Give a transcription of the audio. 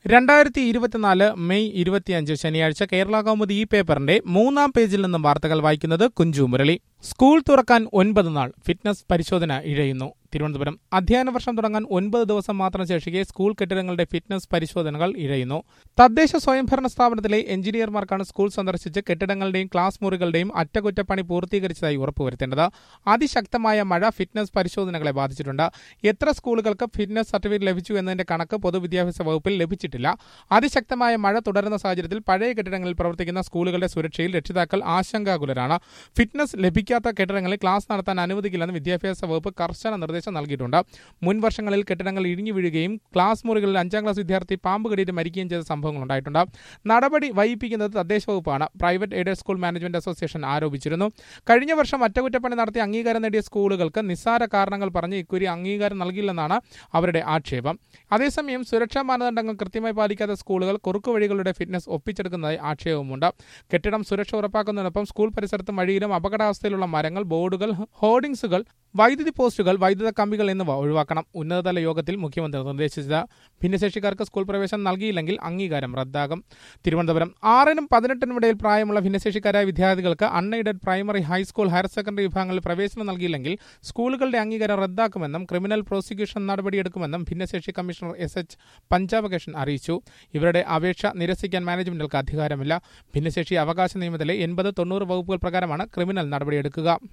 രണ്ടായിരത്തി ഇരുപത്തിനാല് മെയ് ഇരുപത്തിയഞ്ച് ശനിയാഴ്ച കേരള കൗമുദി ഈ പേപ്പറിന്റെ മൂന്നാം പേജിൽ നിന്നും വാർത്തകൾ വായിക്കുന്നത് കുഞ്ചു മുരളി സ്കൂൾ തുറക്കാൻ ഒൻപത് നാൾ ഫിറ്റ്നസ് പരിശോധന ഇഴയുന്നു തിരുവനന്തപുരം അധ്യയന വർഷം തുടങ്ങാൻ ഒൻപത് ദിവസം മാത്രം ശേഷിക്കെ സ്കൂൾ കെട്ടിടങ്ങളുടെ ഫിറ്റ്നസ് പരിശോധനകൾ ഇഴയുന്നു തദ്ദേശ സ്വയംഭരണ സ്ഥാപനത്തിലെ എഞ്ചിനീയർമാർക്കാണ് സ്കൂൾ സന്ദർശിച്ച് കെട്ടിടങ്ങളുടെയും ക്ലാസ് മുറികളുടെയും അറ്റകുറ്റപ്പണി പൂർത്തീകരിച്ചതായി ഉറപ്പുവരുത്തേണ്ടത് അതിശക്തമായ മഴ ഫിറ്റ്നസ് പരിശോധനകളെ ബാധിച്ചിട്ടുണ്ട് എത്ര സ്കൂളുകൾക്ക് ഫിറ്റ്നസ് സർട്ടിഫിക്കറ്റ് ലഭിച്ചു എന്നതിന്റെ കണക്ക് പൊതുവിദ്യാഭ്യാസ വകുപ്പിൽ ലഭിച്ചിട്ടില്ല അതിശക്തമായ മഴ തുടരുന്ന സാഹചര്യത്തിൽ പഴയ കെട്ടിടങ്ങളിൽ പ്രവർത്തിക്കുന്ന സ്കൂളുകളുടെ സുരക്ഷയിൽ രക്ഷിതാക്കൾ ആശങ്കാകുലരാണ് ഫിറ്റ്നസ് ലഭിക്കാത്ത കെട്ടിടങ്ങളിൽ ക്ലാസ് നടത്താൻ അനുവദിക്കില്ലെന്ന് വിദ്യാഭ്യാസ വകുപ്പ് കർശന നിർദ്ദേശം നൽകിയിട്ടുണ്ട് മുൻ വർഷങ്ങളിൽ കെട്ടിടങ്ങൾ ഇടിഞ്ഞു വീഴുകയും ക്ലാസ് മുറികളിൽ അഞ്ചാം ക്ലാസ് വിദ്യാർത്ഥി പാമ്പ് കടിയിട്ട് മരിക്കുകയും ചെയ്ത സംഭവങ്ങൾ ഉണ്ടായിട്ടുണ്ട് നടപടി വൈകിപ്പിക്കുന്നത് തദ്ദേശ വകുപ്പാണ് private aided school management association ആരോപിച്ചിരുന്നു കഴിഞ്ഞ വർഷം അറ്റകുറ്റപ്പണി നടത്തി അംഗീകാരം നേടിയ സ്കൂളുകൾക്ക് നിസ്സാര കാരണങ്ങൾ പറഞ്ഞ് ഇക്കുറി അംഗീകാരം നൽകില്ലെന്നാണ് അവരുടെ ആക്ഷേപം അതേസമയം സുരക്ഷാ മാനദണ്ഡങ്ങൾ കൃത്യമായി പാലിക്കാത്ത സ്കൂളുകൾ കുറുക്കുവഴികളുടെ ഫിറ്റ്നസ് ഒപ്പിച്ചെടുക്കുന്നതായി ആക്ഷേപമുണ്ട് കെട്ടിടം സുരക്ഷ ഉറപ്പാക്കുന്നതിനൊപ്പം സ്കൂൾ പരിസരത്തും വഴിയിലും അപകടാവസ്ഥയിലുള്ള മരങ്ങൾ ബോർഡുകൾ ഹോർഡിംഗ്സുകൾ വൈദ്യുതി പോസ്റ്റുകൾ വൈദ്യുത കമ്പികൾ എന്നിവ ഒഴിവാക്കണം ഉന്നതതല യോഗത്തിൽ മുഖ്യമന്ത്രി നിർദ്ദേശിച്ചത് ഭിന്നശേഷിക്കാർക്ക് സ്കൂൾ പ്രവേശനം നൽകിയില്ലെങ്കിൽ അംഗീകാരം റദ്ദാകും തിരുവനന്തപുരം ആറിനും പതിനെട്ടിനും ഇടയിൽ പ്രായമുള്ള ഭിന്നശേഷിക്കാരായ വിദ്യാർത്ഥികൾക്ക് unaided primary high school higher secondary വിഭാഗങ്ങളിൽ പ്രവേശനം നൽകിയില്ലെങ്കിൽ സ്കൂളുകളുടെ അംഗീകാരം റദ്ദാക്കുമെന്നും ക്രിമിനൽ പ്രോസിക്യൂഷൻ നടപടിയെടുക്കുമെന്നും ഭിന്നശേഷി കമ്മീഷണർ എസ് എച്ച് പഞ്ചാബകേഷൻ അറിയിച്ചു ഇവരുടെ അപേക്ഷ നിരസിക്കാൻ മാനേജ്മെന്റുകൾക്ക് അധികാരമില്ല ഭിന്നശേഷി അവകാശ നിയമത്തിലെ എൺപത് തൊണ്ണൂറ് വകുപ്പുകൾ പ്രകാരമാണ് ക്രിമിനൽ നടപടിയെടുക്കുക